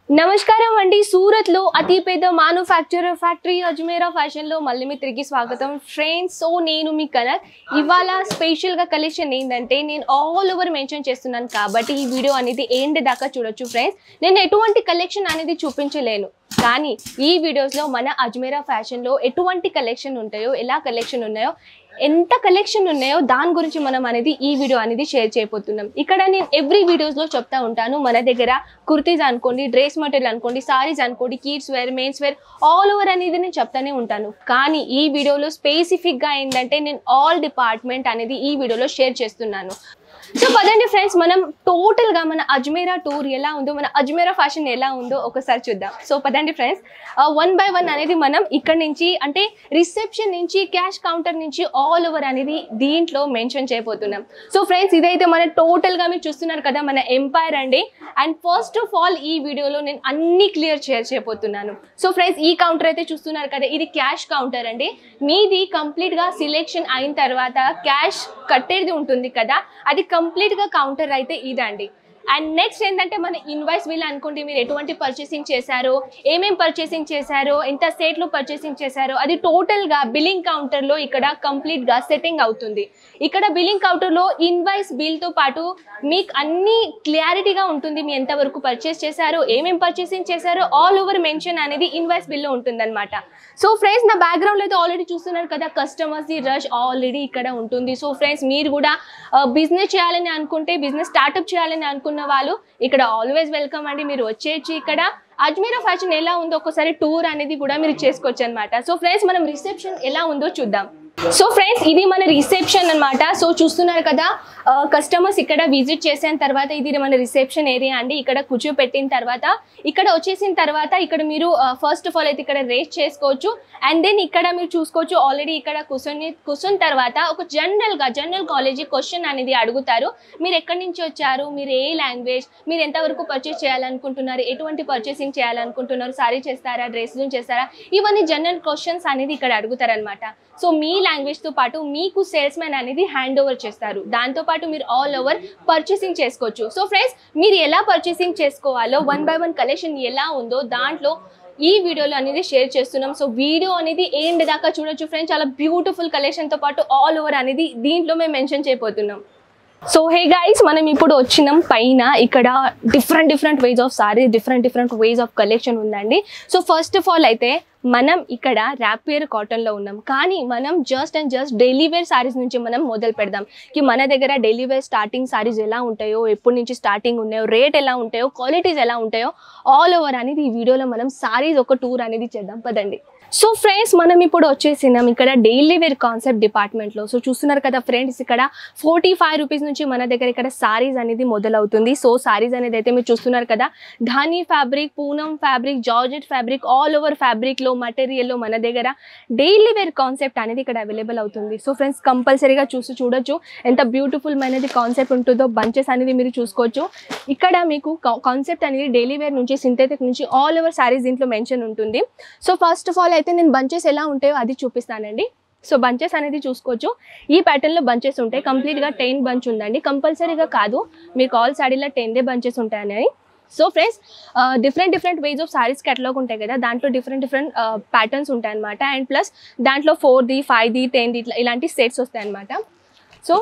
నమస్కారం అండి సూరత్ లో అతిపెద్ద మ్యానుఫ్యాక్చరర్ ఫ్యాక్టరీ అజ్మేరా ఫ్యాషన్ లో మళ్ళీ మీ తిరిగి స్వాగతం ఫ్రెండ్స్ సో నేను మీ కనక్ ఇవాళ స్పెషల్ గా కలెక్షన్ ఏంటంటే నేను ఆల్ ఓవర్ మెన్షన్ చేస్తున్నాను కాబట్టి ఈ వీడియో అనేది ఏంటి దాకా చూడొచ్చు ఫ్రెండ్స్ నేను ఎటువంటి కలెక్షన్ అనేది చూపించలేను కానీ ఈ వీడియోస్ లో మన అజ్మేరా ఫ్యాషన్ లో ఎటువంటి కలెక్షన్ ఉంటాయో ఎలా కలెక్షన్ ఉన్నాయో ఎంత కలెక్షన్ ఉన్నాయో దాని గురించి మనం అనేది ఈ వీడియో అనేది షేర్ చేయబోతున్నాం ఇక్కడ నేను ఎవ్రీ వీడియోస్ లో చెప్తా ఉంటాను మన దగ్గర కుర్తీస్ అనుకోండి డ్రెస్ మెటీరియల్ అనుకోండి సారీస్ అనుకోండి kids wear mens wear all over అనేది నేను చెప్తానే ఉంటాను కానీ ఈ వీడియోలో స్పెసిఫిక్ గా ఏంటంటే నేను ఆల్ డిపార్ట్మెంట్ అనేది ఈ వీడియోలో షేర్ చేస్తున్నాను సో పదండి ఫ్రెండ్స్ మనం టోటల్ గా మన అజ్మేరా టూర్ ఎలా ఉందో మన అజ్మేరా ఫ్యాషన్ ఎలా ఉందో ఒకసారి చూద్దాం సో పదండి ఫ్రెండ్స్ వన్ బై వన్ అనేది మనం ఇక్కడ నుంచి అంటే రిసెప్షన్ నుంచి క్యాష్ కౌంటర్ నుంచి ఆల్ ఓవర్ అనేది దీంట్లో మెన్షన్ చేయబోతున్నాం సో ఫ్రెండ్స్ ఇదైతే మన టోటల్ గా మీరు చూస్తున్నారు కదా మన ఎంపైర్ అండి అండ్ ఫస్ట్ ఆఫ్ ఆల్ ఈ వీడియోలో నేను అన్ని క్లియర్ షేర్ చేయబోతున్నాను సో ఫ్రెండ్స్ ఈ కౌంటర్ అయితే చూస్తున్నారు కదా ఇది క్యాష్ కౌంటర్ అండి మీది కంప్లీట్ గా సిలెక్షన్ అయిన తర్వాత క్యాష్ కట్టేది ఉంటుంది కదా అది కంప్లీట్ గా కౌంటర్ అయితే ఇదండి అండ్ నెక్స్ట్ ఏంటంటే మన ఇన్వాయిస్ బిల్ అనుకోండి మీరు ఎటువంటి పర్చేసింగ్ చేశారో ఏమేం పర్చేసింగ్ చేశారో ఎంత సేట్లో పర్చేసింగ్ చేశారో అది టోటల్గా బిల్లింగ్ కౌంటర్లో ఇక్కడ కంప్లీట్గా సెట్టింగ్ అవుతుంది ఇక్కడ బిల్లింగ్ కౌంటర్లో ఇన్వాయిస్ బిల్తో పాటు మీకు అన్ని క్లారిటీగా ఉంటుంది మీ ఎంతవరకు పర్చేస్ చేశారో ఏమేం పర్చేసింగ్ చేశారో ఆల్ ఓవర్ మెన్షన్ అనేది ఇన్వాయిస్ బిల్లో ఉంటుందన్నమాట సో ఫ్రెండ్స్ నా బ్యాక్గ్రౌండ్ అయితే ఆల్రెడీ చూస్తున్నారు కదా కస్టమర్స్ ది రష్ ఆల్రెడీ ఇక్కడ ఉంటుంది సో ఫ్రెండ్స్ మీరు కూడా బిజినెస్ చేయాలని అనుకుంటే బిజినెస్ స్టార్ట్అప్ చేయాలని అనుకున్న వాళ్ళు ఇక్కడ ఆల్వేస్ వెల్కమ్ అండి మీరు వచ్చేయచ్చు ఇక్కడ అజ్మీరా ఫ్యాషన్ ఎలా ఉందో ఒకసారి టూర్ అనేది కూడా మీరు చేసుకోవచ్చు అనమాట సో ఫ్రెండ్స్ మనం రిసెప్షన్ ఎలా ఉందో చూద్దాం సో ఫ్రెండ్స్ ఇది మన రిసెప్షన్ అన్నమాట సో చూస్తున్నారు కదా కస్టమర్స్ ఇక్కడ విజిట్ చేసిన తర్వాత ఇది మన రిసెప్షన్ ఏరియా అండి ఇక్కడ కూర్చోపెట్టిన తర్వాత ఇక్కడ వచ్చేసిన తర్వాత ఇక్కడ మీరు ఫస్ట్ ఆఫ్ ఆల్ అయితే ఇక్కడ రేస్ చేసుకోవచ్చు అండ్ దెన్ ఇక్కడ మీరు చూసుకోవచ్చు ఆల్రెడీ ఇక్కడ కూర్చొని కూర్చున్న తర్వాత ఒక జనరల్ గా జనరల్ కాలేజీ క్వశ్చన్ అనేది అడుగుతారు మీరు ఎక్కడి నుంచి వచ్చారు మీరు ఏ లాంగ్వేజ్ మీరు ఎంతవరకు పర్చేస్ చేయాలనుకుంటున్నారు ఎటువంటి పర్చేసింగ్ చేయాలనుకుంటున్నారు సారీ చేస్తారా డ్రెస్ చేస్తారా ఇవన్నీ జనరల్ క్వశ్చన్స్ అనేది ఇక్కడ అడుగుతారనమాట సో మీ లాంగ్వేజ్ తో పాటు మీకు సేల్స్ మ్యాన్ అనేది హ్యాండ్ ఓవర్ చేస్తారు దాంతో పాటు మీరు ఆల్ ఓవర్ పర్చేసింగ్ చేసుకోవచ్చు సో ఫ్రెండ్స్ మీరు ఎలా పర్చేసింగ్ చేసుకోవాలో వన్ బై వన్ కలెక్షన్ ఎలా ఉందో దాంట్లో ఈ వీడియోలో అనేది షేర్ చేస్తున్నాం సో వీడియో అనేది ఏంటి దాకా చూడొచ్చు ఫ్రెండ్స్ చాలా బ్యూటిఫుల్ కలెక్షన్ తో పాటు ఆల్ ఓవర్ అనేది దీంట్లో మేము మెన్షన్ చేయబోతున్నాం సో హే గైస్ మనం ఇప్పుడు వచ్చినాం పైన ఇక్కడ different different ways of sari different different ways of collection ఉందండి సో ఫస్ట్ ఆఫ్ ఆల్ అయితే మనం ఇక్కడ ర్యాపియర్ కాటన్లో ఉన్నాం కానీ మనం just and just daily wear saris నుంచి మనం మొదలు పెడదాం కి మన దగ్గర డైలీ వేర్ స్టార్టింగ్ సారీస్ ఎలా ఉంటాయో ఎప్పటి నుంచి స్టార్టింగ్ ఉన్నాయో రేట్ ఎలా ఉంటాయో క్వాలిటీస్ ఎలా ఉంటాయో ఆల్ ఓవర్ అనేది ఈ వీడియోలో మనం సారీస్ ఒక టూర్ అనేది చేద్దాం పదండి సో ఫ్రెండ్స్ మనం ఇప్పుడు వచ్చేసినాం ఇక్కడ డైలీ వేర్ కాన్సెప్ట్ డిపార్ట్మెంట్లో సో చూస్తున్నారు కదా ఫ్రెండ్స్ ఇక్కడ ఫోర్టీ ఫైవ్ రూపీస్ నుంచి మన దగ్గర ఇక్కడ సారీస్ అనేది మొదలవుతుంది సో సారీస్ అనేది అయితే మీరు చూస్తున్నారు కదా Dhani fabric Poonam fabric georgette fabric all over ఫ్యాబ్రిక్లో మటీరియల్లో మన దగ్గర డైలీ వేర్ కాన్సెప్ట్ అనేది ఇక్కడ అవైలబుల్ అవుతుంది సో ఫ్రెండ్స్ కంపల్సరీగా చూసి చూడొచ్చు ఎంత బ్యూటిఫుల్ అనేది కాన్సెప్ట్ ఉంటుందో బంచెస్ అనేది మీరు చూసుకోవచ్చు ఇక్కడ మీకు కాన్సెప్ట్ అనేది డైలీ వేర్ నుంచి సింథెటిక్ నుంచి ఆల్ ఓవర్ సారీస్ దీంట్లో మెన్షన్ ఉంటుంది సో ఫస్ట్ ఆఫ్ ఆల్ అయితే నేను బంచెస్ ఎలా ఉంటాయో అది చూపిస్తానండి సో బంచెస్ అనేది చూసుకోవచ్చు ఈ ప్యాటర్న్లో బంచెస్ ఉంటాయి కంప్లీట్గా టెన్ బంచ్ ఉందండి కంపల్సరీగా కాదు మీకు ఆల్ సారీలో టెన్దే బంచెస్ ఉంటాయని so friends different different ways of saris catalogue ఉంటాయి కదా దాంట్లో డిఫరెంట్ డిఫరెంట్ ప్యాటర్న్స్ ఉంటాయి అనమాట అండ్ ప్లస్ దాంట్లో ఫోర్ది ఫైవ్ది టెన్ది ఇట్లా ఇలాంటి సెట్స్ వస్తాయి అనమాట సో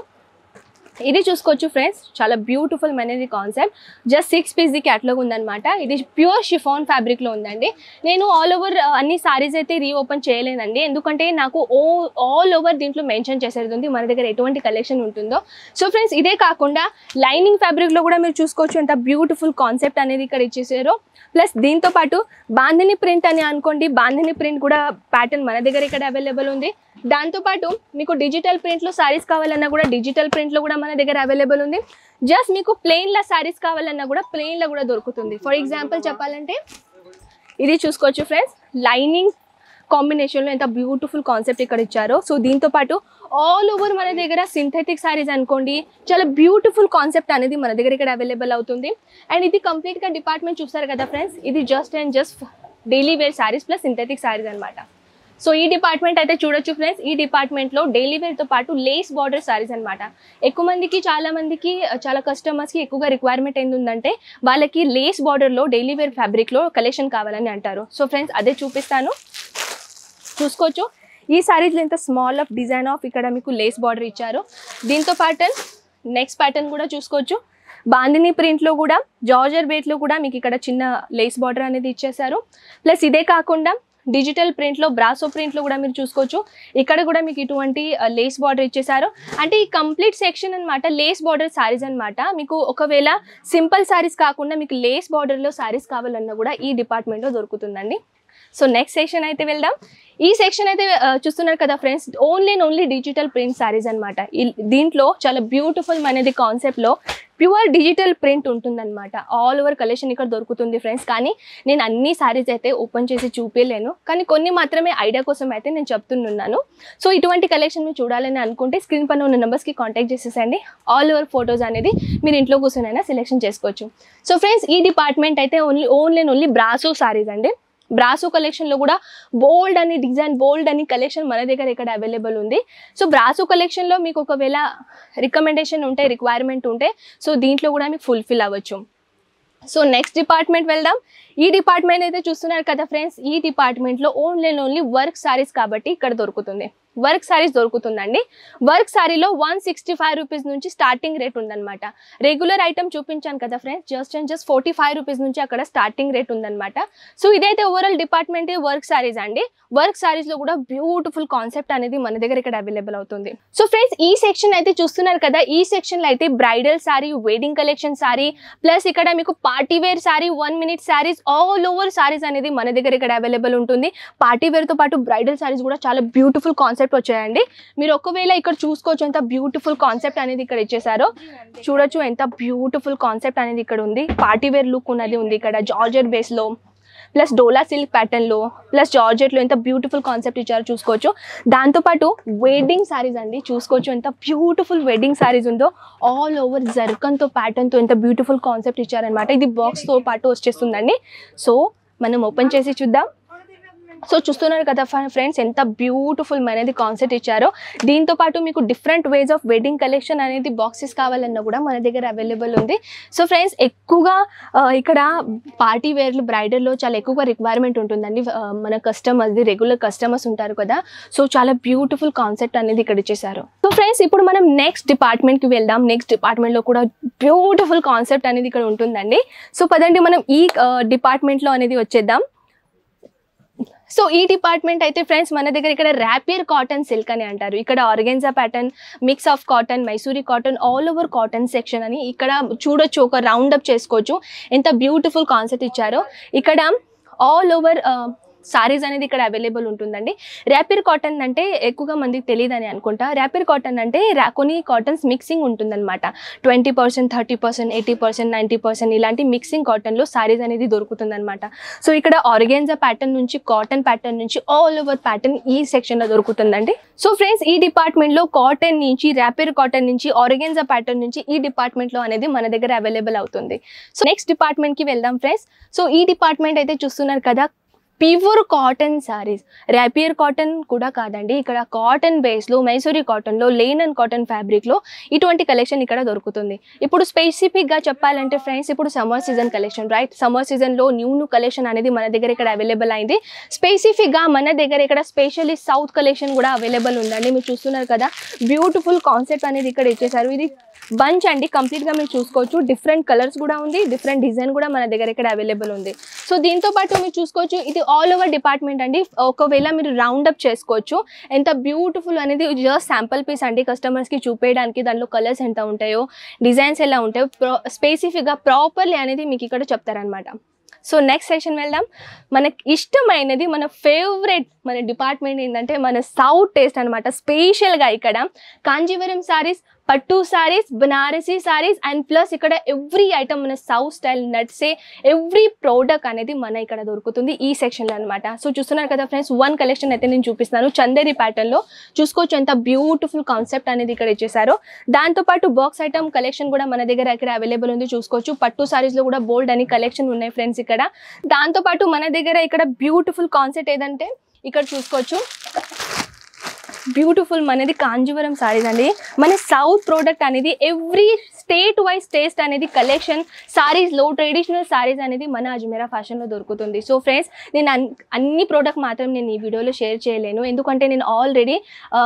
ఇది చూసుకోవచ్చు ఫ్రెండ్స్ చాలా బ్యూటిఫుల్ అనేది concept just six piece the catalogue ఉందన్నమాట ఇది ప్యూర్ షిఫాన్ ఫ్యాబ్రిక్లో ఉందండి నేను ఆల్ ఓవర్ అన్ని సారీస్ అయితే రీఓపెన్ చేయలేదండి ఎందుకంటే నాకు ఓ ఆల్ ఓవర్ దీంట్లో మెన్షన్ చేసేది ఉంది మన దగ్గర ఎటువంటి కలెక్షన్ ఉంటుందో సో ఫ్రెండ్స్ ఇదే కాకుండా లైనింగ్ ఫ్యాబ్రిక్లో కూడా మీరు చూసుకోవచ్చు ఎంత బ్యూటిఫుల్ కాన్సెప్ట్ అనేది ఇక్కడ ఇచ్చేసారో ప్లస్ దీంతో పాటు బాందిని ప్రింట్ అని అనుకోండి బాందిని ప్రింట్ కూడా ప్యాటర్న్ మన దగ్గర ఇక్కడ అవైలబుల్ ఉంది దాంతోపాటు మీకు డిజిటల్ ప్రింట్లో సారీస్ కావాలన్నా కూడా డిజిటల్ ప్రింట్లో కూడా మన దగ్గర అవైలబుల్ ఉంది జస్ట్ మీకు ప్లెయిన్లో సారీస్ కావాలన్నా కూడా ప్లెయిన్లో కూడా దొరుకుతుంది ఫర్ ఎగ్జాంపుల్ చెప్పాలంటే ఇది చూసుకోవచ్చు ఫ్రెండ్స్ లైనింగ్ కాంబినేషన్లో ఎంత బ్యూటిఫుల్ కాన్సెప్ట్ ఇక్కడ ఇచ్చారో సో దీంతో పాటు ఆల్ ఓవర్ మన దగ్గర సింథెటిక్ సారీస్ అనుకోండి చాలా బ్యూటిఫుల్ కాన్సెప్ట్ అనేది మన దగ్గర ఇక్కడ అవైలబుల్ అవుతుంది అండ్ ఇది కంప్లీట్గా డిపార్ట్మెంట్ చూస్తారు కదా ఫ్రెండ్స్ ఇది just and just daily wear saris plus synthetic saris అనమాట సో ఈ డిపార్ట్మెంట్ అయితే చూడొచ్చు ఫ్రెండ్స్ ఈ డిపార్ట్మెంట్లో డైలీ వేర్తో పాటు లేస్ బార్డర్ సారీస్ అన్నమాట ఎక్కువ మందికి చాలా మందికి ఆ, చాలా కస్టమర్స్కి ఎక్కువగా రిక్వైర్మెంట్ ఏంటంటే వాళ్ళకి లేస్ బార్డర్లో డైలీ వేర్ ఫ్యాబ్రిక్లో కలెక్షన్ కావాలని అంటారు సో ఫ్రెండ్స్ అదే చూపిస్తాను చూసుకోవచ్చు ఈ సారీస్లో ఇంత స్మాల్ ఆఫ్ డిజైన్ ఆఫ్ ఇక్కడ మీకు లేస్ బార్డర్ ఇచ్చారు దీంతో ప్యాటర్న్ నెక్స్ట్ ప్యాటర్న్ కూడా చూసుకోవచ్చు బాందిని ప్రింట్లో కూడా జార్జర్ బేట్లో కూడా మీకు ఇక్కడ చిన్న లేస్ బార్డర్ అనేది ఇచ్చేసారు ప్లస్ ఇదే కాకుండా డిజిటల్ ప్రింట్లో బ్రాసో ప్రింట్లో కూడా మీరు చూసుకోవచ్చు ఇక్కడ కూడా మీకు ఇటువంటి లేస్ బార్డర్ ఇచ్చేసారు అంటే ఈ కంప్లీట్ సెక్షన్ అన్నమాట లేస్ బార్డర్ సారీస్ అన్నమాట మీకు ఒకవేళ సింపుల్ సారీస్ కాకుండా మీకు లేస్ బార్డర్లో సారీస్ కావాలన్నా కూడా ఈ డిపార్ట్మెంట్లో దొరుకుతుందండి సో నెక్స్ట్ సెక్షన్ అయితే వెళ్దాం ఈ సెక్షన్ అయితే ఆ, చూస్తున్నారు కదా friends only and only digital print saris అనమాట దీంట్లో చాలా బ్యూటిఫుల్ అనేది కాన్సెప్ట్లో ప్యూర్ డిజిటల్ ప్రింట్ ఉంటుందన్నమాట ఆల్ ఓవర్ కలెక్షన్ ఇక్కడ దొరుకుతుంది ఫ్రెండ్స్ కానీ నేను అన్ని సారీస్ అయితే ఓపెన్ చేసి చూపించలేను కానీ కొన్ని మాత్రమే ఐడియా కోసం అయితే నేను చెప్తున్నాను సో ఇటువంటి కలెక్షన్ మీరు చూడాలని అనుకుంటే స్క్రీన్ పైన ఉన్న నెంబర్స్కి కాంటాక్ట్ చేసేసండి ఆల్ ఓవర్ ఫొటోస్ అనేది మీరు ఇంట్లో కూర్చొనైనా సెలెక్షన్ చేసుకోవచ్చు సో ఫ్రెండ్స్ ఈ డిపార్ట్మెంట్ అయితే only only and only Brasso saris అండి బ్రాసో కలెక్షన్లో కూడా బోల్డ్ అని డిజైన్ బోల్డ్ అని కలెక్షన్ మన దగ్గర ఇక్కడ అవైలబుల్ ఉంది సో బ్రాసో కలెక్షన్లో మీకు ఒకవేళ రికమెండేషన్ ఉంటే రిక్వైర్మెంట్ ఉంటే సో దీంట్లో కూడా మీకు ఫుల్ఫిల్ అవ్వచ్చు సో నెక్స్ట్ డిపార్ట్మెంట్ వెళ్దాం ఈ డిపార్ట్మెంట్ అయితే చూస్తున్నారు కదా ఫ్రెండ్స్ ఈ డిపార్ట్మెంట్లో only and only work saris కాబట్టి ఇక్కడ దొరుకుతుంది వర్క్ సారీస్ దొరుకుతుందండి వర్క్ సారీలో వన్ సిక్స్టీ ఫైవ్ రూపీస్ నుంచి స్టార్టింగ్ రేట్ ఉందన్నమాట రెగ్యులర్ ఐటమ్ చూపించాను కదా friends just and just forty five rupees నుంచి అక్కడ స్టార్టింగ్ రేట్ ఉందన్నమాట సో ఇదైతే ఓవరాల్ డిపార్ట్మెంట్ వర్క్ సారీస్ అండి వర్క్ సారీస్లో కూడా బ్యూటిఫుల్ కాన్సెప్ట్ అనేది మన దగ్గర ఇక్కడ అవైలబుల్ అవుతుంది సో ఫ్రెండ్స్ ఈ సెక్షన్ అయితే చూస్తున్నారు కదా ఈ సెక్షన్లో అయితే bridal sari wedding collection sari plus ఇక్కడ మీకు party wear sari one minute saris all over saris అనేది మన దగ్గర ఇక్కడ అవైలబుల్ ఉంటుంది పార్టీ వేర్తో పాటు బ్రైడల్ సారీస్ కూడా చాలా బ్యూటిఫుల్ కాన్సెప్ట్ వచ్చాయండి మీరు ఒకవేళ ఇక్కడ చూసుకోవచ్చు ఎంత బ్యూటిఫుల్ కాన్సెప్ట్ అనేది ఇక్కడ ఇచ్చేసారో చూడొచ్చు ఎంత బ్యూటిఫుల్ కాన్సెప్ట్ అనేది ఇక్కడ ఉంది పార్టీ వేర్ లుక్ ఉన్నది ఉంది ఇక్కడ జార్జెట్ బేస్లో ప్లస్ డోలా సిల్క్ ప్యాటర్న్లో ప్లస్ జార్జెట్లో ఎంత బ్యూటిఫుల్ కాన్సెప్ట్ ఇచ్చారో చూసుకోవచ్చు దాంతోపాటు వెడ్డింగ్ సారీస్ అండి చూసుకోవచ్చు ఎంత బ్యూటిఫుల్ వెడ్డింగ్ సారీస్ ఉందో ఆల్ ఓవర్ జర్కన్తో ప్యాటర్న్తో ఎంత బ్యూటిఫుల్ కాన్సెప్ట్ ఇచ్చారనమాట ఇది బాక్స్తో పాటు వచ్చేస్తుందండి సో మనం ఓపెన్ చేసి చూద్దాం సో చూస్తున్నారు కదా ఫ్రెండ్స్ ఎంత బ్యూటిఫుల్ అనేది కాన్సెప్ట్ ఇచ్చారో దీంతో పాటు మీకు different ways of wedding collection అనేది బాక్సెస్ కావాలన్నా కూడా మన దగ్గర అవైలబుల్ ఉంది సో ఫ్రెండ్స్ ఎక్కువగా ఆ, ఇక్కడ పార్టీ వేర్లు బ్రైడల్లో చాలా ఎక్కువగా రిక్వైర్మెంట్ ఉంటుందండి ఆ, మన కస్టమర్స్ది రెగ్యులర్ కస్టమర్స్ ఉంటారు కదా సో చాలా బ్యూటిఫుల్ కాన్సెప్ట్ అనేది ఇక్కడ ఇచ్చేసారు సో ఫ్రెండ్స్ ఇప్పుడు మనం నెక్స్ట్ డిపార్ట్మెంట్కి వెళ్దాం నెక్స్ట్ డిపార్ట్మెంట్లో కూడా బ్యూటిఫుల్ కాన్సెప్ట్ అనేది ఇక్కడ ఉంటుందండి సో పదండి మనం ఈ డిపార్ట్మెంట్లో అనేది వచ్చేద్దాం సో ఈ డిపార్ట్మెంట్ అయితే ఫ్రెండ్స్ మన దగ్గర ఇక్కడ ర్యాపియర్ కాటన్ సిల్క్ అని అంటారు ఇక్కడ organza pattern mix of cotton Mysuri cotton all over cotton section అని ఇక్కడ చూడొచ్చు ఒక రౌండ్ అప్ చేసుకోవచ్చు ఎంత బ్యూటిఫుల్ కాన్సెప్ట్ ఇచ్చారో ఇక్కడ ఆల్ ఓవర్ సారీస్ అనేది ఇక్కడ అవైలబుల్ ఉంటుందండి ర్యాపిర్ కాటన్ అంటే ఎక్కువగా మందికి తెలియదు అని అనుకుంటా ర్యాపిర్ కాటన్ అంటే రా- కొన్ని కాటన్స్ మిక్సింగ్ ఉంటుందన్నమాట twenty percent thirty percent eighty percent ninety percent ఇలాంటి మిక్సింగ్ కాటన్లో సారీస్ అనేది దొరుకుతుందన్నమాట సో ఇక్కడ ఆర్గెన్జా ప్యాటర్న్ నుంచి కాటన్ ప్యాటర్న్ నుంచి ఆల్ ఓవర్ ప్యాటర్న్ ఈ సెక్షన్లో దొరుకుతుందండి సో ఫ్రెండ్స్ ఈ డిపార్ట్మెంట్లో కాటన్ నుంచి ర్యాపిర్ కాటన్ నుంచి ఆర్గెన్జా ప్యాటర్న్ నుంచి ఈ డిపార్ట్మెంట్లో అనేది మన దగ్గర అవైలబుల్ అవుతుంది సో నెక్స్ట్ డిపార్ట్మెంట్కి వెళ్దాం ఫ్రెండ్స్ సో ఈ డిపార్ట్మెంట్ అయితే చూస్తున్నారు కదా pure cotton saris rapier cotton కూడా కాదండి ఇక్కడ కాటన్ బేస్లో మైసూరి కాటన్లో లేనన్ కాటన్ ఫ్యాబ్రిక్లో ఇటువంటి కలెక్షన్ ఇక్కడ దొరుకుతుంది ఇప్పుడు స్పెసిఫిక్గా చెప్పాలంటే ఫ్రెండ్స్ ఇప్పుడు summer season collection right summer సీజన్లో న్యూ న్యూ కలెక్షన్ అనేది మన దగ్గర ఇక్కడ అవైలబుల్ అయింది స్పెసిఫిక్గా మన దగ్గర ఇక్కడ స్పెషల్లీ సౌత్ కలెక్షన్ కూడా అవైలబుల్ ఉందండి మీరు చూస్తున్నారు కదా బ్యూటిఫుల్ కాన్సెప్ట్ అనేది ఇక్కడ ఇచ్చేసారు ఇది బంచ్ అండి కంప్లీట్గా మీరు చూసుకోవచ్చు డిఫరెంట్ కలర్స్ కూడా ఉంది డిఫరెంట్ డిజైన్ కూడా మన దగ్గర ఇక్కడ అవైలబుల్ ఉంది సో దీంతో పాటు మీరు చూసుకోవచ్చు ఇది ఆల్ ఓవర్ డిపార్ట్మెంట్ అండి ఒకవేళ మీరు రౌండ్ అప్ చేసుకోవచ్చు ఎంత బ్యూటిఫుల్ అనేది జస్ట్ శాంపుల్ పీస్ అండి కస్టమర్స్కి చూపేయడానికి దాంట్లో కలర్స్ ఎంత ఉంటాయో డిజైన్స్ ఎలా ఉంటాయో ప్రో స్పెసిఫిక్గా ప్రాపర్లీ అనేది మీకు ఇక్కడ చెప్తారనమాట సో నెక్స్ట్ సెషన్ వెళ్దాం మనకి ఇష్టమైనది మన ఫేవరెట్ మన డిపార్ట్మెంట్ ఏంటంటే మన సౌత్ టేస్ట్ అనమాట స్పెషల్గా ఇక్కడ కాంజీవరం సారీస్ పట్టు సారీస్ బనారసీ సారీస్ అండ్ ప్లస్ ఇక్కడ ఎవ్రీ ఐటమ్ మన సౌత్ స్టైల్ నట్సే ఎవ్రీ ప్రోడక్ట్ అనేది మన ఇక్కడ దొరుకుతుంది ఈ సెక్షన్లో అనమాట సో చూస్తున్నారు కదా ఫ్రెండ్స్ వన్ కలెక్షన్ అయితే నేను చూపిస్తాను చందేరి ప్యాటర్న్లో చూసుకోవచ్చు ఎంత బ్యూటిఫుల్ కాన్సెప్ట్ అనేది ఇక్కడ ఇచ్చేసారో దాంతోపాటు బాక్స్ ఐటమ్ కలెక్షన్ కూడా మన దగ్గర ఇక్కడ అవైలబుల్ ఉంది చూసుకోవచ్చు పట్టు సారీస్లో కూడా బోల్డ్ అని కలెక్షన్ ఉన్నాయి ఫ్రెండ్స్ ఇక్కడ దాంతోపాటు మన దగ్గర ఇక్కడ బ్యూటిఫుల్ కాన్సెప్ట్ ఏదంటే ఇక్కడ చూసుకోవచ్చు బ్యూటిఫుల్ మనది కాంజీవరం సారీస్ అండి మన సౌత్ ప్రోడక్ట్ అనేది ఎవ్రీ స్టేట్ వైజ్ టేస్ట్ అనేది కలెక్షన్ సారీస్లో ట్రెడిషనల్ సారీస్ అనేది మన అజ్మీరా ఫ్యాషన్లో దొరుకుతుంది సో ఫ్రెండ్స్ నేను అన్- అన్ని ప్రోడక్ట్ మాత్రం నేను ఈ వీడియోలో షేర్ చేయలేను ఎందుకంటే నేను ఆల్రెడీ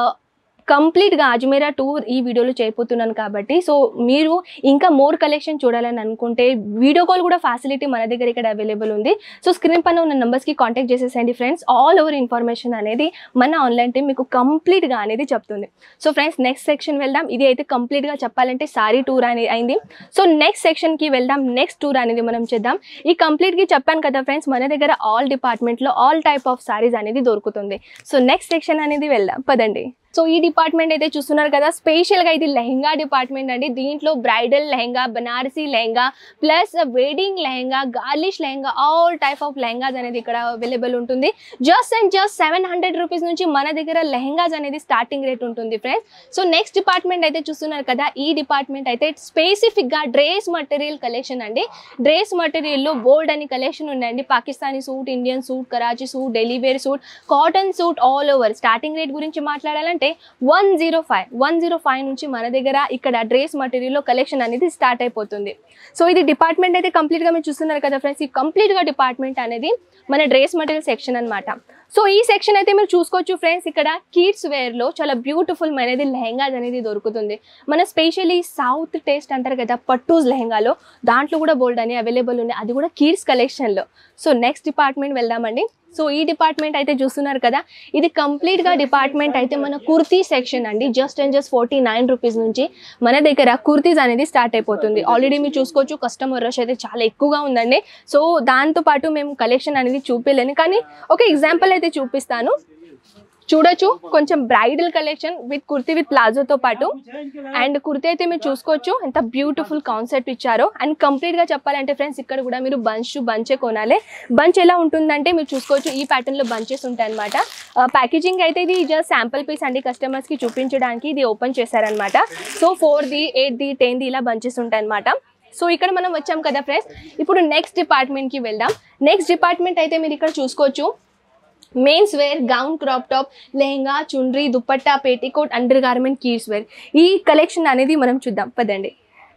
కంప్లీట్గా అజ్మీరా టూర్ ఈ వీడియోలో చేయబోతున్నాను కాబట్టి సో మీరు ఇంకా మోర్ కలెక్షన్ చూడాలని అనుకుంటే వీడియో కాల్ కూడా ఫెసిలిటీ మన దగ్గర ఇక్కడ అవైలబుల్ ఉంది సో స్క్రీన్ పైన ఉన్న నెంబర్స్కి కాంటాక్ట్ చేసేసండి ఫ్రెండ్స్ ఆల్ ఓవర్ ఇన్ఫర్మేషన్ అనేది మన ఆన్లైన్ టీం మీకు కంప్లీట్గా అనేది చెప్తుంది సో ఫ్రెండ్స్ నెక్స్ట్ సెక్షన్ వెళ్దాం ఇది అయితే కంప్లీట్గా చెప్పాలంటే సారీ టూర్ అనేది అయింది సో నెక్స్ట్ సెక్షన్కి వెళ్దాం నెక్స్ట్ టూర్ అనేది మనం చేద్దాం ఈ కంప్లీట్గా చెప్పాను కదా ఫ్రెండ్స్ మన దగ్గర ఆల్ డిపార్ట్మెంట్లో ఆల్ టైప్ ఆఫ్ సారీస్ అనేది దొరుకుతుంది సో నెక్స్ట్ సెక్షన్ అనేది వెళ్దాం పదండి సో ఈ డిపార్ట్మెంట్ అయితే చూస్తున్నారు కదా స్పెషల్గా ఇది లెహంగా డిపార్ట్మెంట్ అండి దీంట్లో bridal lehenga Banarasi lehenga plus wedding lehenga girlish lehenga all type of lehengas అనేది ఇక్కడ అవైలబుల్ ఉంటుంది just and just seven hundred rupees నుంచి మన దగ్గర లెహంగాస్ అనేది స్టార్టింగ్ రేట్ ఉంటుంది ఫ్రెండ్స్ సో నెక్స్ట్ డిపార్ట్మెంట్ అయితే చూస్తున్నారు కదా ఈ డిపార్ట్మెంట్ అయితే స్పెసిఫిక్గా డ్రెస్ మటీరియల్ కలెక్షన్ అండి డ్రెస్ మటీరియల్లో బోల్డ్ అని కలెక్షన్ ఉందండి Pakistani suit Indian suit Karachi suit Delhi wear suit cotton suit all over starting rate గురించి మాట్లాడాలంటే one zero five one zero five నుంచి మన దగ్గర ఇక్కడ డ్రెస్ మటీరియల్లో కలెక్షన్ అనేది స్టార్ట్ అయిపోతుంది సో ఇది డిపార్ట్మెంట్ అయితే కంప్లీట్గా మీరు చూస్తున్నారు కదా ఫ్రెండ్స్ ఈ కంప్లీట్గా డిపార్ట్మెంట్ అనేది మన డ్రెస్ మటీరియల్ సెక్షన్ అన్నమాట సో ఈ సెక్షన్ అయితే మీరు చూసుకోవచ్చు ఫ్రెండ్స్ ఇక్కడ కిడ్స్ వేర్లో చాలా బ్యూటిఫుల్ అనేది లెహంగాస్ అనేది దొరుకుతుంది మన స్పెషల్లీ సౌత్ టేస్ట్ అంటారు కదా పట్టూస్ లెహంగాలో దాంట్లో కూడా బోల్డ్ అని అవైలబుల్ ఉంది అది కూడా కిడ్స్ కలెక్షన్లో సో నెక్స్ట్ డిపార్ట్మెంట్ వెళ్దామండి సో ఈ డిపార్ట్మెంట్ అయితే చూస్తున్నారు కదా ఇది కంప్లీట్గా డిపార్ట్మెంట్ అయితే మన కుర్తీ సెక్షన్ అండి just and just forty nine rupees నుంచి మన దగ్గర కుర్తీస్ అనేది స్టార్ట్ అయిపోతుంది ఆల్రెడీ మీరు చూసుకోవచ్చు కస్టమర్ రష్ అయితే చాలా ఎక్కువగా ఉందండి సో దాంతోపాటు మేము కలెక్షన్ అనేది చూపించలేను కానీ ఒక ఎగ్జాంపుల్ అయితే చూపిస్తాను చూడొచ్చు కొంచెం bridal collection with kurti with ప్లాజోతో పాటు అండ్ కుర్తీ అయితే మీరు చూసుకోవచ్చు ఎంత బ్యూటిఫుల్ కాన్సెప్ట్ ఇచ్చారో అండ్ కంప్లీట్గా చెప్పాలంటే ఫ్రెండ్స్ ఇక్కడ కూడా మీరు బంచ్ బంచే కొనాలి బంచ్ ఎలా ఉంటుందంటే మీరు చూసుకోవచ్చు ఈ ప్యాటర్న్లో బంచెస్ ఉంటాయి అనమాట ప్యాకేజింగ్ అయితే ఇది జస్ట్ శాంపుల్ పీస్ అండి కస్టమర్స్కి చూపించడానికి ఇది ఓపెన్ చేశారనమాట సో ఫోర్ది ఎయిట్ది టెన్ది ఇలా బంచెస్ ఉంటాయి అనమాట సో ఇక్కడ మనం వచ్చాం కదా ఫ్రెండ్స్ ఇప్పుడు నెక్స్ట్ డిపార్ట్మెంట్కి వెళ్దాం నెక్స్ట్ డిపార్ట్మెంట్ అయితే మీరు ఇక్కడ చూసుకోవచ్చు mens wear gown crop top lehenga chundri dupatta petticoat undergarment కీర్స్ వేర్ ఈ కలెక్షన్ అనేది మనం చూద్దాం పదండి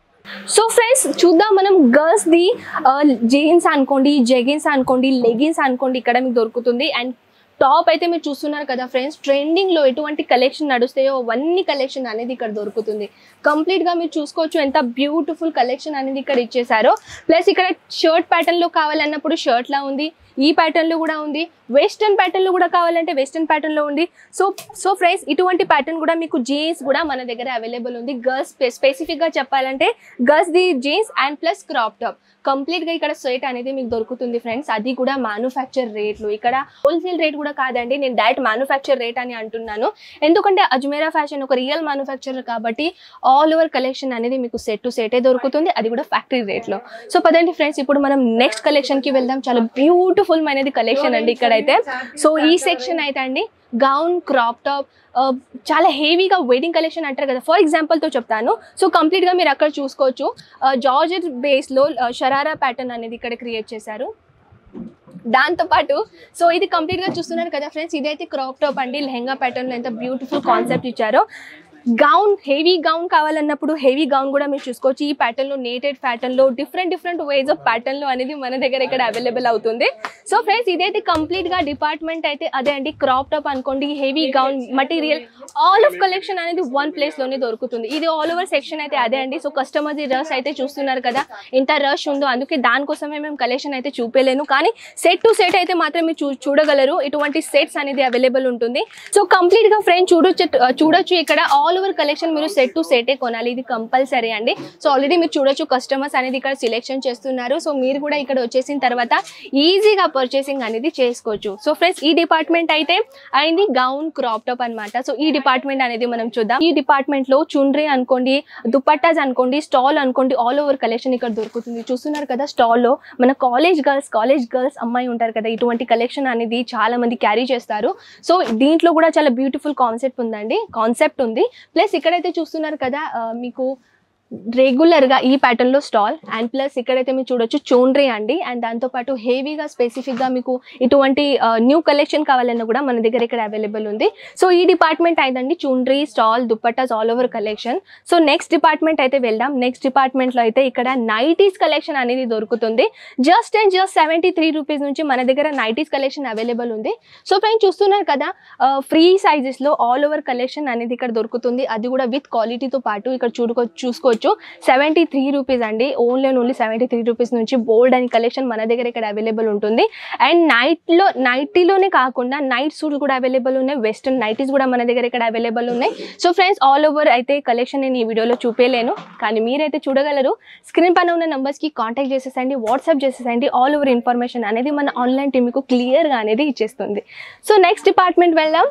సో ఫ్రెండ్స్ చూద్దాం మనం గర్ల్స్ది జీన్స్ అనుకోండి జెగిన్స్ అనుకోండి లెగిన్స్ అనుకోండి ఇక్కడ మీకు దొరుకుతుంది అండ్ టాప్ అయితే మీరు చూస్తున్నారు కదా ఫ్రెండ్స్ ట్రెండింగ్లో ఎటువంటి కలెక్షన్ నడుస్తాయో అవన్నీ కలెక్షన్ అనేది ఇక్కడ దొరుకుతుంది కంప్లీట్గా మీరు చూసుకోవచ్చు ఎంత బ్యూటిఫుల్ కలెక్షన్ అనేది ఇక్కడ ఇచ్చేసారో ప్లస్ ఇక్కడ షర్ట్ ప్యాటర్న్లో కావాలన్నప్పుడు షర్ట్లా ఉంది ఈ ప్యాటర్న్లో కూడా ఉంది వెస్టర్న్ ప్యాటర్న్లో కూడా కావాలంటే వెస్టర్న్ ప్యాటర్న్లో ఉంది సో సో ఫ్రెండ్స్ ఇటువంటి ప్యాటర్న్ కూడా మీకు జీన్స్ కూడా మన దగ్గర అవైలబుల్ ఉంది గర్ల్స్ స్పెసిఫిక్గా చెప్పాలంటే girls the jeans and plus crop top కంప్లీట్గా ఇక్కడ సెట్ అనేది మీకు దొరుకుతుంది ఫ్రెండ్స్ అది కూడా మ్యానుఫ్యాక్చర్ రేట్లు ఇక్కడ హోల్సేల్ రేట్ కూడా కాదండి నేను డైరెక్ట్ మ్యానుఫ్యాక్చర్ రేట్ అని అంటున్నాను ఎందుకంటే అజ్మేరా ఫ్యాషన్ ఒక రియల్ మ్యానుఫ్యాక్చరర్ కాబట్టి ఆల్ ఓవర్ కలెక్షన్ అనేది మీకు సెట్ టు సెటే దొరుకుతుంది అది కూడా ఫ్యాక్టరీ రేట్లో సో పదండి ఫ్రెండ్స్ ఇప్పుడు మనం నెక్స్ట్ కలెక్షన్కి వెళ్దాం చాలా బ్యూటిఫుల్ అనేది కలెక్షన్ అండి ఇక్కడైతే సో ఈ సెక్షన్ అయితే అండి గౌన్ క్రాప్ టాప్ చాలా హెవీగా వెడ్డింగ్ కలెక్షన్ అంటారు కదా ఫర్ ఎగ్జాంపుల్తో చెప్తాను సో కంప్లీట్గా మీరు అక్కడ చూసుకోవచ్చు జార్జెట్ బేస్లో షరారా ప్యాటర్న్ అనేది ఇక్కడ క్రియేట్ చేశారు దాంతోపాటు సో ఇది కంప్లీట్గా చూస్తున్నారు కదా ఫ్రెండ్స్ ఇదైతే క్రాప్ టాప్ అండి లెహంగా ప్యాటర్న్లో ఎంత బ్యూటిఫుల్ కాన్సెప్ట్ ఇచ్చారో గౌన్ హెవీ గౌన్ కావాలన్నప్పుడు హెవీ గౌన్ కూడా మీరు చూసుకోవచ్చు ఈ ప్యాటర్న్లో నేటెడ్ ప్యాటర్న్లో డిఫరెంట్ డిఫరెంట్ వేస్ ఆఫ్ ప్యాటర్న్లో అనేది మన దగ్గర ఇక్కడ అవైలబుల్ అవుతుంది సో ఫ్రెండ్స్ ఇదైతే కంప్లీట్గా డిపార్ట్మెంట్ అయితే అదే అండి క్రాప్ టాప్ అనుకోండి heavy gown material all of collection అనేది వన్ ప్లేస్లోనే దొరుకుతుంది ఇది ఆల్ ఓవర్ సెక్షన్ అయితే అదే అండి సో కస్టమర్స్ రష్ అయితే చూస్తున్నారు కదా ఎంత రష్ ఉందో అందుకే దానికోసమే మేము కలెక్షన్ అయితే చూపేలేను కానీ సెట్ టు సెట్ అయితే మాత్రం మీరు చూ చూడగలరు ఇటువంటి సెట్స్ అనేది అవైలబుల్ ఉంటుంది సో కంప్లీట్గా ఫ్రెండ్ చూడొచ్చు చూడొచ్చు ఇక్కడ ఆల్ ఓవర్ కలెక్షన్ మీరు సెట్ టు సెటే కొనాలి ఇది కంపల్సరీ అండి సో ఆల్రెడీ మీరు చూడొచ్చు కస్టమర్స్ అనేది ఇక్కడ సెలెక్షన్ చేస్తున్నారు సో మీరు కూడా ఇక్కడ వచ్చేసిన తర్వాత ఈజీగా పర్చేసింగ్ అనేది చేసుకోవచ్చు సో ఫ్రెండ్స్ ఈ డిపార్ట్మెంట్ అయితే అయింది గౌన్ క్రాప్ టాప్ అన్నమాట సో ఈ డిపార్ట్మెంట్ అనేది మనం చూద్దాం ఈ డిపార్ట్మెంట్ లో చుండ్రీ అనుకోండి దుపట్టాస్ అనుకోండి స్టాల్ అనుకోండి ఆల్ ఓవర్ కలెక్షన్ ఇక్కడ దొరుకుతుంది చూస్తున్నారు కదా స్టాల్ లో మన కాలేజ్ గర్ల్స్ కాలేజ్ గర్ల్స్ అమ్మాయి ఉంటారు కదా ఇటువంటి కలెక్షన్ అనేది చాలా మంది క్యారీ చేస్తారు సో దీంట్లో కూడా చాలా బ్యూటిఫుల్ కాన్సెప్ట్ ఉందండి కాన్సెప్ట్ ఉంది ప్లస్ ఇక్కడైతే చూస్తున్నారు కదా ఆ, మీకు రెగ్యులర్ గా ఈ ప్యాటర్న్ లో స్టాల్ అండ్ ప్లస్ ఇక్కడైతే మీరు చూడొచ్చు చూండ్రీ అండి అండ్ దాంతో పాటు హెవీగా స్పెసిఫిక్ గా మీకు ఇటువంటి న్యూ కలెక్షన్ కావాలన్నా కూడా మన దగ్గర ఇక్కడ అవైలబుల్ ఉంది సో ఈ డిపార్ట్మెంట్ అయిందండి చూండ్రీ stall dupattas all over collection so next department అయితే వెళ్దాం నెక్స్ట్ డిపార్ట్మెంట్ లో అయితే ఇక్కడ నైటీస్ కలెక్షన్ అనేది దొరుకుతుంది just and just seventy three rupees నుంచి మన దగ్గర నైటీస్ కలెక్షన్ అవైలబుల్ ఉంది సో ఫ్రెండ్స్ చూస్తున్నారు కదా ఫ్రీ సైజెస్ లో ఆల్ ఓవర్ కలెక్షన్ అనేది ఇక్కడ దొరుకుతుంది అది కూడా విత్ క్వాలిటీతో పాటు ఇక్కడ చూడుకో చూసుకోవచ్చు సెవెంటీ త్రీ రూపీస్ అండి only and only seventy three rupees నుంచి బోల్డ్ అని కలెక్షన్ మన దగ్గర ఇక్కడ అవైలబుల్ ఉంటుంది అండ్ నైట్లో నైటీలోనే కాకుండా నైట్ సూట్స్ కూడా అవైలబుల్ ఉన్నాయి వెస్ట్రన్ నైటీస్ కూడా మన దగ్గర ఇక్కడ అవైలబుల్ ఉన్నాయి సో ఫ్రెండ్స్ ఆల్ ఓవర్ అయితే కలెక్షన్ నేను ఈ వీడియోలో చూపేయలేను కానీ మీరైతే చూడగలరు స్క్రీన్ పైన ఉన్న నెంబర్స్కి కాంటాక్ట్ చేసేసండి వాట్సాప్ చేసేసండి ఆల్ ఓవర్ ఇన్ఫర్మేషన్ అనేది మన ఆన్లైన్ టీమ్ మీకు క్లియర్గా అనేది ఇచ్చేస్తుంది సో నెక్స్ట్ డిపార్ట్మెంట్ వెళ్దాం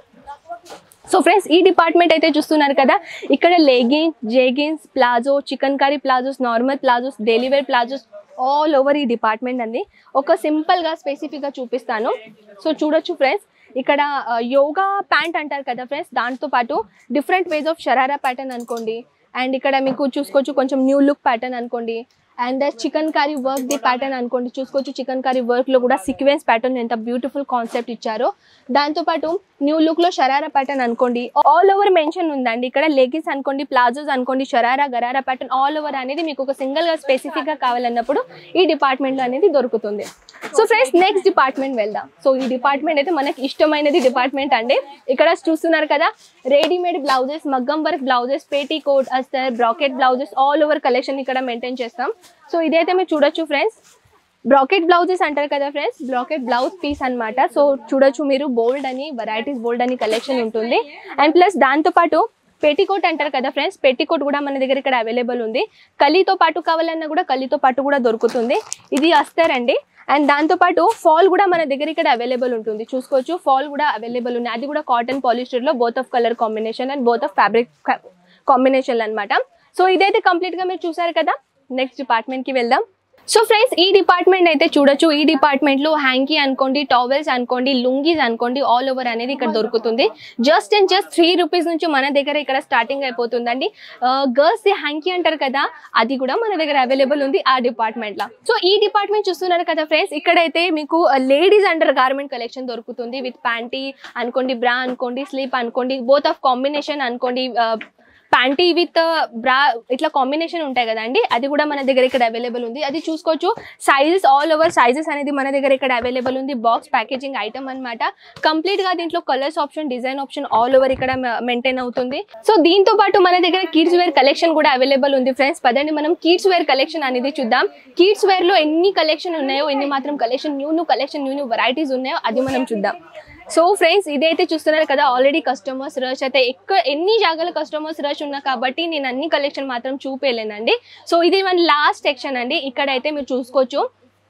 సో ఫ్రెండ్స్ ఈ డిపార్ట్మెంట్ అయితే చూస్తున్నారు కదా ఇక్కడ leggings jeggings palazzo chikankari palazzos normal palazzos daily wear palazzos all over ఈ డిపార్ట్మెంట్ అండి ఒక సింపుల్గా స్పెసిఫిక్గా చూపిస్తాను సో చూడొచ్చు ఫ్రెండ్స్ ఇక్కడ ఆ, యోగా ప్యాంట్ అంటారు కదా ఫ్రెండ్స్ దాంతో పాటు different ways of sharara pattern అనుకోండి అండ్ ఇక్కడ మీకు చూసుకోవచ్చు కొంచెం న్యూ లుక్ ప్యాటర్న్ అనుకోండి and chikankari work the pattern అనుకోండి చూసుకోవచ్చు చికెన్ కర్రీ వర్క్ లో కూడా సీక్వెన్స్ ప్యాటర్న్ ఎంత బ్యూటిఫుల్ కాన్సెప్ట్ ఇచ్చారో దాంతోపాటు న్యూ లుక్ లో షరారా ప్యాటర్న్ అనుకోండి ఆల్ ఓవర్ మెన్షన్ ఉందండి ఇక్కడ లెగిన్స్ అనుకోండి ప్లాజోస్ అనుకోండి sharara gharara pattern all over అనేది మీకు ఒక సింగిల్ గా స్పెసిఫిక్ గా కావాలన్నప్పుడు ఈ డిపార్ట్మెంట్ లో అనేది దొరుకుతుంది సో ఫ్రెండ్స్ నెక్స్ట్ డిపార్ట్మెంట్ వెళ్దాం సో ఈ డిపార్ట్మెంట్ అయితే మనకి ఇష్టమైనది డిపార్ట్మెంట్ అండి ఇక్కడ చూస్తున్నారు కదా రెడీమేడ్ బ్లౌజెస్ మగ్గం వర్క్ బ్లౌజెస్ పేటీ కోట్ అస్తర్ brocade blouses all over collection ఇక్కడ మెయింటైన్ చేస్తాం సో ఇదైతే మీరు చూడొచ్చు ఫ్రెండ్స్ బ్రాకెట్ బ్లౌజెస్ అంటారు కదా ఫ్రెండ్స్ బ్రాకెట్ బ్లౌజ్ పీస్ అన్నమాట సో చూడొచ్చు మీరు బోల్డ్ అని వెరైటీస్ బోల్డ్ అని కలెక్షన్ ఉంటుంది అండ్ ప్లస్ దాంతోపాటు పెటికోట్ అంటారు కదా ఫ్రెండ్స్ పెటికోట్ కూడా మన దగ్గర ఇక్కడ అవైలబుల్ ఉంది కలితో పాటు కావాలన్నా కూడా కలితో పాటు కూడా దొరుకుతుంది ఇది అస్తర్ అండి అండ్ దాంతోపాటు ఫాల్ కూడా మన దగ్గర ఇక్కడ అవైలబుల్ ఉంటుంది చూసుకోవచ్చు ఫాల్ కూడా అవైలబుల్ ఉంది అది కూడా కాటన్ పాలిస్టర్లో both of colour combination and both of fabric combination అన్నమాట సో ఇదైతే కంప్లీట్గా మీరు చూసారు కదా నెక్స్ట్ డిపార్ట్మెంట్కి వెళ్దాం సో ఫ్రెండ్స్ ఈ డిపార్ట్మెంట్ అయితే చూడొచ్చు ఈ డిపార్ట్మెంట్ లో హ్యాంకీ అనుకోండి టావెల్స్ అనుకోండి లుంగీస్ అనుకోండి ఆల్ ఓవర్ అనేది ఇక్కడ దొరుకుతుంది just and just three rupees నుంచి మన దగ్గర ఇక్కడ స్టార్టింగ్ అయిపోతుందండి గర్ల్స్ ది హ్యాంకీ అంటారు కదా అది కూడా మన దగ్గర అవైలబుల్ ఉంది ఆ డిపార్ట్మెంట్ లో సో ఈ డిపార్ట్మెంట్ చూస్తున్నారు కదా ఫ్రెండ్స్ ఇక్కడైతే మీకు లేడీస్ అండర్ గార్మెంట్ కలెక్షన్ దొరుకుతుంది విత్ ప్యాంటీ అనుకోండి బ్రా అనుకోండి స్లీప్ అనుకోండి బోత్ ఆఫ్ కాంబినేషన్ అనుకోండి ప్యాంటీ విత్ బ్రా ఇట్లా కాంబినేషన్ ఉంటాయి కదండి అది కూడా మన దగ్గర ఇక్కడ అవైలబుల్ ఉంది అది చూసుకోవచ్చు సైజెస్ ఆల్ ఓవర్ సైజెస్ అనేది మన దగ్గర ఇక్కడ అవైలబుల్ ఉంది బాక్స్ ప్యాకేజింగ్ ఐటమ్ అనమాట కంప్లీట్ గా దీంట్లో colours option design option all over ఇక్కడ మెయింటైన్ అవుతుంది సో దీంతో పాటు మన దగ్గర కిడ్స్ వేర్ కలెక్షన్ కూడా అవైలబుల్ ఉంది ఫ్రెండ్స్ పదండి మనం కిడ్స్ వేర్ కలెక్షన్ అనేది చూద్దాం కిడ్స్ వేర్ లో ఎన్ని కలెక్షన్ ఉన్నాయో ఎన్ని మాత్రం collection new new collection new new varieties ఉన్నాయో అది మనం చూద్దాం సో ఫ్రెండ్స్ ఇదైతే చూస్తున్నారు కదా ఆల్రెడీ కస్టమర్స్ రష్ అయితే ఎక్కువ ఎన్ని జాగాల కస్టమర్స్ రష్ ఉన్నా కాబట్టి నేను అన్ని కలెక్షన్ మాత్రం చూపేయలేనండి సో ఇది మన లాస్ట్ సెక్షన్ అండి ఇక్కడైతే మీరు చూసుకోవచ్చు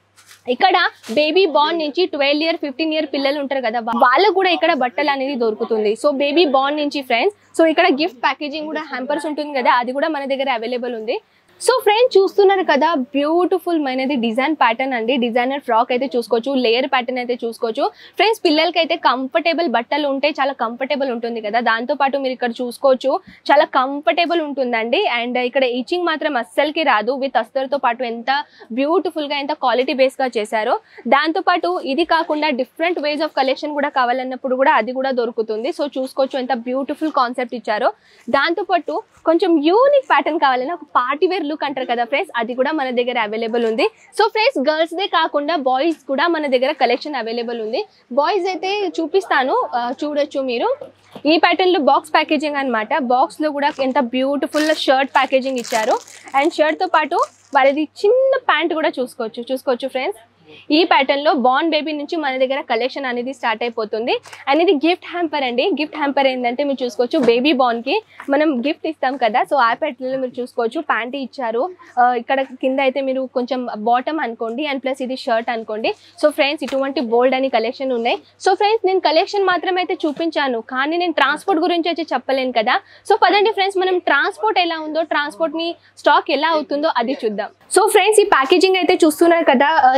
ఇక్కడ బేబీ బాన్ నుంచి ట్వెల్వ్ ఇయర్ ఫిఫ్టీన్ ఇయర్ పిల్లలు ఉంటారు కదా వాళ్ళకు కూడా ఇక్కడ బట్టలు అనేది దొరుకుతుంది సో బేబీ బాన్ నుంచి ఫ్రెండ్స్ సో ఇక్కడ గిఫ్ట్ ప్యాకేజింగ్ కూడా హ్యాంపర్స్ ఉంటుంది కదా అది కూడా మన దగ్గర అవైలబుల్ ఉంది సో ఫ్రెండ్స్ చూస్తున్నారు కదా బ్యూటిఫుల్ మైనది డిజైన్ ప్యాటర్న్ అండి డిజైనర్ ఫ్రాక్ అయితే చూసుకోవచ్చు లేయర్ ప్యాటర్న్ అయితే చూసుకోవచ్చు ఫ్రెండ్స్ పిల్లలకి అయితే కంఫర్టబుల్ బట్టలు ఉంటే చాలా కంఫర్టబుల్ ఉంటుంది కదా దాంతో పాటు మీరు ఇక్కడ చూసుకోవచ్చు చాలా కంఫర్టబుల్ ఉంటుందండి అండ్ ఇక్కడ ఈచింగ్ మాత్రం అస్సలకి రాదు విత్ అస్తర్తో పాటు ఎంత బ్యూటిఫుల్ గా ఎంత క్వాలిటీ బేస్ గా చేశారో దాంతో పాటు ఇది కాకుండా డిఫరెంట్ వేస్ ఆఫ్ కలెక్షన్ కూడా కావాలన్నప్పుడు కూడా అది కూడా దొరుకుతుంది సో చూసుకోవచ్చు ఎంత బ్యూటిఫుల్ కాన్సెప్ట్ ఇచ్చారో దాంతో పాటు కొంచెం యూనిక్ ప్యాటర్న్ కావాలని ఒక పార్టీ వేర్ లుక్ అంటారు కదా ఫ్రెండ్స్ అది కూడా మన దగ్గర అవైలబుల్ ఉంది సో ఫ్రెండ్స్ గర్ల్స్ దే కాకుండా బాయ్స్ కూడా మన దగ్గర కలెక్షన్ అవైలబుల్ ఉంది బాయ్స్ అయితే చూపిస్తాను ఆ, చూడొచ్చు మీరు ఈ ప్యాటర్న్ లో బాక్స్ ప్యాకేజింగ్ అనమాట బాక్స్ లో కూడా ఎంత బ్యూటిఫుల్ షర్ట్ ప్యాకేజింగ్ ఇచ్చారు అండ్ షర్ట్ తో పాటు వాళ్ళది చిన్న ప్యాంట్ కూడా చూసుకోవచ్చు చూసుకోవచ్చు ఫ్రెండ్స్ ఈ ప్యాటర్న్ లో బాన్ బేబీ నుంచి మన దగ్గర కలెక్షన్ అనేది స్టార్ట్ అయిపోతుంది అండ్ ఇది గిఫ్ట్ హ్యాంపర్ అండి గిఫ్ట్ హ్యాంపర్ ఏంటంటే మీరు చూసుకోవచ్చు బేబీ బాన్ కి మనం గిఫ్ట్ ఇస్తాం కదా సో ఆ ప్యాటర్న్ లో మీరు చూసుకోవచ్చు ప్యాంట్ ఇచ్చారు ఆ, ఇక్కడ కింద అయితే మీరు కొంచెం బాటమ్ అనుకోండి అండ్ ప్లస్ ఇది షర్ట్ అనుకోండి సో ఫ్రెండ్స్ ఇటువంటి బోల్డ్ అని కలెక్షన్ ఉన్నాయి సో ఫ్రెండ్స్ నేను కలెక్షన్ మాత్రం అయితే చూపించాను కానీ నేను ట్రాన్స్పోర్ట్ గురించి అయితే చెప్పలేను కదా సో పదండి ఫ్రెండ్స్ మనం ట్రాన్స్పోర్ట్ ఎలా ఉందో ట్రాన్స్పోర్ట్ మీ స్టాక్ ఎలా అవుతుందో అది చూద్దాం సో ఫ్రెండ్స్ ఈ ప్యాకేజింగ్ అయితే చూస్తున్నారు కదా ఆ, ఈ ప్యాకేజింగ్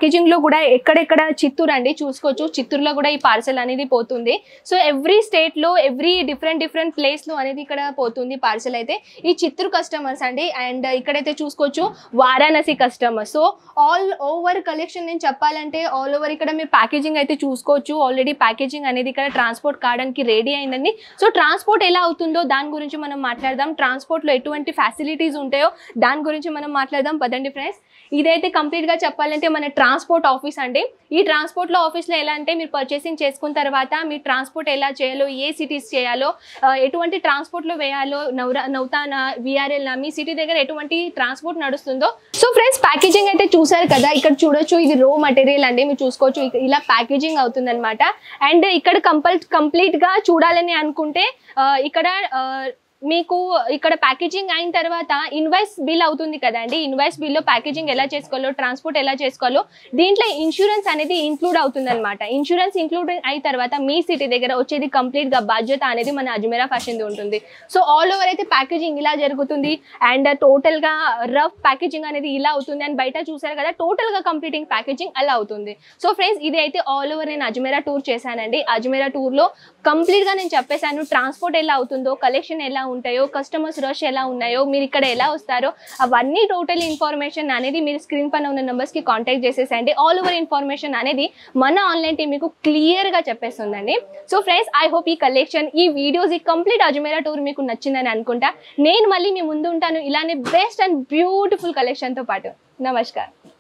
ప్యాకేజింగ్ లో కూడా ఎక్కడెక్కడ చిత్తూరు అండి చూసుకోవచ్చు చిత్తూరులో కూడా ఈ పార్సెల్ అనేది పోతుంది సో ఎవ్రీ స్టేట్ లో ఎవ్రీ డిఫరెంట్ డిఫరెంట్ ప్లేస్ లో అనేది ఇక్కడ పోతుంది పార్సెల్ అయితే ఈ చిత్తూరు కస్టమర్స్ అండి అండ్ ఇక్కడైతే చూసుకోవచ్చు Varanasi customer so all over collection నేను చెప్పాలంటే ఆల్ ఓవర్ ఇక్కడ మీరు ప్యాకేజింగ్ అయితే చూసుకోవచ్చు ఆల్రెడీ ప్యాకేజింగ్ అనేది ఇక్కడ ట్రాన్స్పోర్ట్ కావడానికి రెడీ అయిందండి సో ట్రాన్స్పోర్ట్ ఎలా అవుతుందో దాని గురించి మనం మాట్లాడదాం ట్రాన్స్పోర్ట్ లో ఎటువంటి ఫెసిలిటీస్ ఉంటాయో దాని గురించి మనం మాట్లాడదాం పదండి ఫ్రెండ్స్ ఇదైతే కంప్లీట్ గా చెప్పాలంటే మన ట్రాన్స్పోర్ట్ ఆఫీస్ అండి ఈ ట్రాన్స్పోర్ట్ లో ఆఫీస్ లో ఎలా అంటే మీరు పర్చేసింగ్ చేసుకున్న తర్వాత మీ ట్రాన్స్పోర్ట్ ఎలా చేయాలో ఏ సిటీస్ చేయాలో ఆ, ఎటువంటి ట్రాన్స్పోర్ట్ లో వేయాలో నౌరా నౌతానా విఆర్ఎల్ మీ సిటీ దగ్గర ఎటువంటి ట్రాన్స్పోర్ట్ నడుస్తుందో సో ఫ్రెండ్స్ ప్యాకేజింగ్ అయితే చూసారు కదా ఇక్కడ చూడొచ్చు ఇది రో మటీరియల్ అండి మీరు చూసుకోవచ్చు ఇక- ఇలా ప్యాకేజింగ్ అవుతుంది అనమాట అండ్ ఇక్కడ కంపల్ కంప్లీట్ గా చూడాలని అనుకుంటే ఆ, ఇక్కడ ఆ, మీకు ఇక్కడ ప్యాకేజింగ్ అయిన తర్వాత ఇన్వాయిస్ బిల్ అవుతుంది కదండి ఇన్వాయిస్ బిల్లో ప్యాకేజింగ్ ఎలా చేసుకోవాలో ట్రాన్స్పోర్ట్ ఎలా చేసుకోవాలో దీంట్లో ఇన్సూరెన్స్ అనేది ఇంక్లూడ్ అవుతుంది అనమాట ఇన్సూరెన్స్ ఇంక్లూడ్ అయిన తర్వాత మీ సిటీ దగ్గర వచ్చేది కంప్లీట్ గా బాధ్యత అనేది మన అజ్మీరా ఫ్యాషన్ ఉంటుంది సో ఆల్ ఓవర్ అయితే ప్యాకేజింగ్ ఇలా జరుగుతుంది అండ్ టోటల్ గా రఫ్ ప్యాకేజింగ్ అనేది ఇలా అవుతుంది అండ్ బయట చూసారు కదా టోటల్ గా కంప్లీటింగ్ ప్యాకేజింగ్ అలా అవుతుంది సో ఫ్రెండ్స్ ఇది అయితే ఆల్ ఓవర్ నేను అజ్మీరా టూర్ చేశానండి అజ్మీరా టూర్ లో కంప్లీట్ గా నేను చెప్పేశాను ట్రాన్స్పోర్ట్ ఎలా అవుతుందో కలెక్షన్ ఎలా ఉంటాయో కస్టమర్స్ రష్ ఎలా ఉన్నాయో మీరు ఇక్కడ ఎలా వస్తారో అవన్నీ టోటల్ ఇన్ఫర్మేషన్ అనేది మీరు స్క్రీన్ పైన ఉన్న numbers కి కాంటాక్ట్ చేసేసండి ఆల్ ఓవర్ ఇన్ఫర్మేషన్ అనేది మన ఆన్లైన్ టీం మీకు క్లియర్ గా చెప్పేస్తుందండి సో ఫ్రెండ్స్ ఐ హోప్ ఈ కలెక్షన్ ఈ వీడియోస్ ఈ కంప్లీట్ అజ్మీరా టూర్ మీకు నచ్చిందని అనుకుంటా నేను మళ్ళీ మీ ముందు ఉంటాను ఇలానే బెస్ట్ అండ్ బ్యూటిఫుల్ కలెక్షన్తో పాటు నమస్కారం